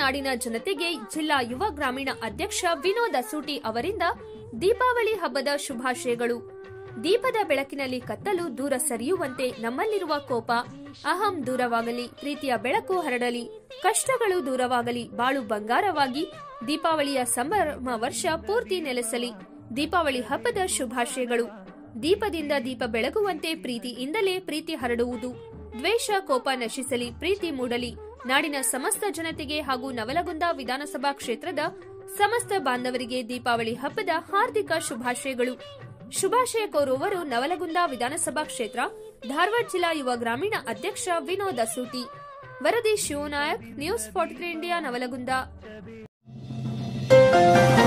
ನಾಡಿನ ಜನತೆಗೆ ಜಿಲ್ಲಾ ಯುವ ಗ್ರಾಮೀಣ ಅಧ್ಯಕ್ಷ ವಿನೋದ್ ಅಸೂಟಿ ಅವರಿಂದ ದೀಪಾವಳಿ ಹಬ್ಬದ ಶುಭಾಶಯಗಳು ದೀಪದ ಬೆಳಕಿನಲ್ಲಿ ಕತ್ತಲು ದೂರ ಸರಿಯುವಂತೆ ನಮ್ಮಲ್ಲಿರುವ ಕೋಪ ಅಹಂ ದೂರವಾಗಲಿ ಪ್ರೀತಿಯ ಬೆಳಕು ಹರಡಲಿ ಕಷ್ಟಗಳು ದೂರವಾಗಲಿ ಬಾಳು ಬಂಗಾರವಾಗಿ ದೀಪಾವಳಿಯ ಸಂಭ್ರಮ ವರ್ಷ ಪೂರ್ತಿ ನೆಲೆಸಲಿ ದೀಪಾವಳಿ ಹಬ್ಬದ ಶುಭಾಶಯಗಳು ದೀಪದಿಂದ ದೀಪ ಬೆಳಗುವಂತೆ ಪ್ರೀತಿಯಿಂದಲೇ ಪ್ರೀತಿ ಹರಡುವುದು ದ್ವೇಷ ಕೋಪ ನಶಿಸಲಿ ಪ್ರೀತಿ ಮೂಡಲಿ ನಾಡಿನ ಸಮಸ್ತ ಜನತೆಗೆ ಹಾಗೂ ನವಲಗುಂದ ವಿಧಾನಸಭಾ ಕ್ಷೇತ್ರದ ಸಮಸ್ತ ಬಾಂಧವರಿಗೆ ದೀಪಾವಳಿ ಹಬ್ಬದ ಹಾರ್ದಿಕ ಶುಭಾಶಯಗಳು ಶುಭಾಶಯ ಕೋರುವವರು ನವಲಗುಂದ ವಿಧಾನಸಭಾ ಕ್ಷೇತ್ರ ಧಾರವಾಡ ಜಿಲ್ಲಾ ಯುವ ಗ್ರಾಮೀಣ ಅಧ್ಯಕ್ಷ ವಿನೋದ್ ಅಸೂಟಿ ವರದಿ Shivanayak news forty India Navalgund